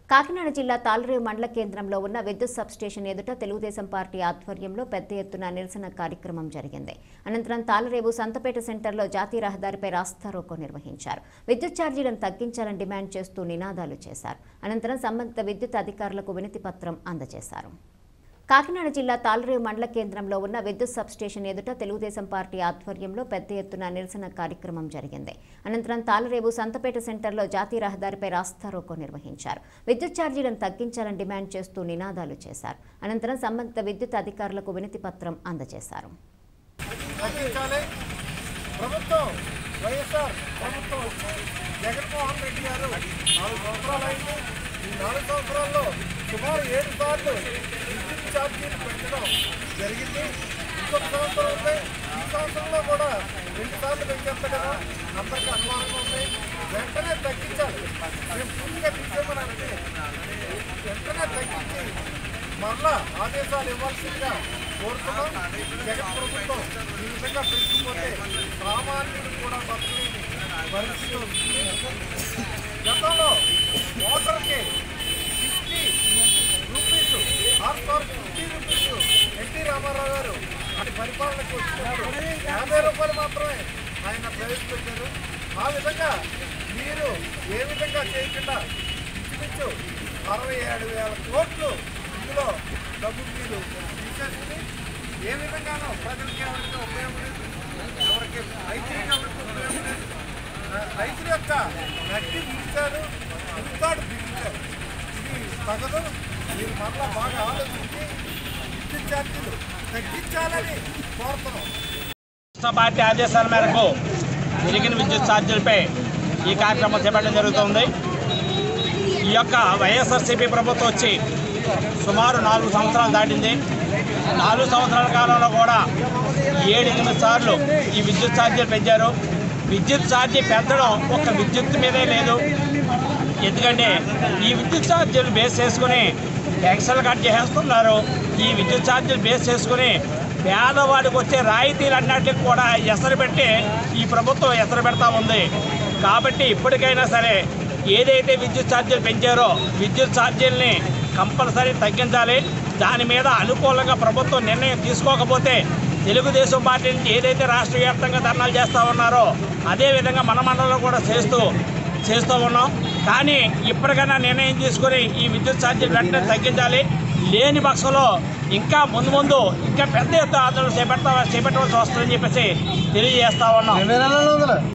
కాకినాడ జిల్లా తాళరేవు మండల కేంద్రంలో ఉన్న విద్యుత్ సబ్స్టేషన్ ఎదుట తెలుగుదేశం పార్టీ ఆధ్వర్యంలో పెద్ద ఎత్తున నిరసన కార్యక్రమం జరిగింది అనంతరం తాళరేవు సంతపేట సెంటర్లో జాతీయ రహదారిపై రాస్తారోకో నిర్వహించారు విద్యుత్ ఛార్జీలను తగ్గించాలని డిమాండ్ చేస్తూ నినాదాలు చేశారు అనంతరం సంబంధిత విద్యుత్ అధికారులకు వినతి పత్రం అందజేశారు కాకినాడ జిల్లా తాళరేవు మండల కేంద్రంలో ఉన్న విద్యుత్ సబ్స్టేషన్ ఎదుట తెలుగుదేశం పార్టీ ఆధ్వర్యంలో పెద్ద ఎత్తున నిరసన కార్యక్రమం జరిగింది అనంతరం తాళరేవు సంతపేట సెంటర్లో జాతీయ రహదారిపై రాస్తారోకో నిర్వహించారు విద్యుత్ ఛార్జీలను తగ్గించాలని డిమాండ్ చేస్తూ నినాదాలు చేశారు అనంతరం సంబంధిత విద్యుత్ అధికారులకు వినతి పత్రం అందజేశారు తగ్గించాలి ప్రభుత్వం వైఎస్ఆర్ ప్రభుత్వం వచ్చి జగన్మోహన్ రెడ్డి గారు నాలుగు సంవత్సరాలు అయింది ఈ నాలుగు సంవత్సరాల్లో సుమారు ఏడు సార్లు విద్యుత్ ఛార్జీలు పెంచడం జరిగింది ఇంకొక సంవత్సరం ఉంది ఈ సంవత్సరంలో కూడా రెండు సార్లు పెంచేస్తాడేమో అందరికీ అనుమానంగా ఉంది వెంటనే తగ్గించాలి మేము పూర్తిగా తీసేమని అంటే వెంటనే తగ్గించి మరలా ఆదేశాలు ఇవ్వాల్సిందిగా కోరుతున్నాం జగన్ ప్రభుత్వం ఈ విధంగా పెంచుకుంటే సామాన్యుడు కూడా బతకలేని పరిస్థితి వస్తుంది గతంలో ఓటర్కి fifty rupees horse power fifty rupees NT Rama Rao garu అది పరిపాలనకు వచ్చినప్పుడు యాభై రూపాయలు మాత్రమే ఆయన ప్రవేశపెట్టారు ఆ విధంగా మీరు ఏ విధంగా చేయకుండా ఇంచుమించు అరవై ఏడు వేల కోట్లు ఇందులో డబ్బులు మీరు తీసేసుకుని ఏ విధంగానో ప్రజలకి ఎవరికి ఉపయోగం లేదు ఎవరికి రైతులకి ఎవరికి ఉపయోగం లేదు ఆ, రైతుల యొక్క నడ్డి బిగించారు ఉత్తాడు బిగించారు ఇది తగదు మీరు మరలా బాగా ఆలోచించి విద్యుత్ ఛార్జీలు తగ్గించాలని కోరుతున్నాం రాష్ట్ర పార్టీ ఆదేశాల మేరకు పెరిగిన విద్యుత్ ఛార్జీలపై ఈ కార్యక్రమం చేపట్టడం జరుగుతుంది ఈ యొక్క వైఎస్ఆర్సీపీ ప్రభుత్వం వచ్చి సుమారు నాలుగు సంవత్సరాలు దాటింది నాలుగు సంవత్సరాల కాలంలో కూడా ఏడు ఎనిమిది సార్లు ఈ విద్యుత్ ఛార్జీలు పెంచారు విద్యుత్ ఛార్జీ పెంచడం ఒక విద్యుత్ మీదే లేదు ఎందుకంటే ఈ విద్యుత్ ఛార్జీలు బేస్ చేసుకుని ట్యాక్సులు కట్ చేస్తున్నారు ఈ విద్యుత్ ఛార్జీలు బేస్ చేసుకుని పేదవాడికి వచ్చే రాయితీలు అన్నట్లకి కూడా ఎసరు పెట్టి ఈ ప్రభుత్వం ఎసరు పెడతా ఉంది కాబట్టి ఇప్పటికైనా సరే ఏదైతే విద్యుత్ ఛార్జీలు పెంచారో విద్యుత్ ఛార్జీలని కంపల్సరీ తగ్గించాలి దాని మీద అనుకూలంగా ప్రభుత్వం నిర్ణయం తీసుకోకపోతే తెలుగుదేశం పార్టీ నుంచి ఏదైతే రాష్ట్ర వ్యాప్తంగా ధర్నాలు చేస్తూ ఉన్నారో అదే విధంగా మన మండలంలో కూడా చేస్తూ చేస్తూ ఉన్నాం కానీ ఇప్పటికైనా నిర్ణయం తీసుకొని ఈ విద్యుత్ ఛార్జీలు వెంటనే తగ్గించాలి లేని పక్షంలో ఇంకా ముందు ముందు ఇంకా పెద్ద ఎత్తున ఆందోళన చేపడతా చేపట్టవలసి వస్తుందని చెప్పేసి తెలియజేస్తా ఉన్నాం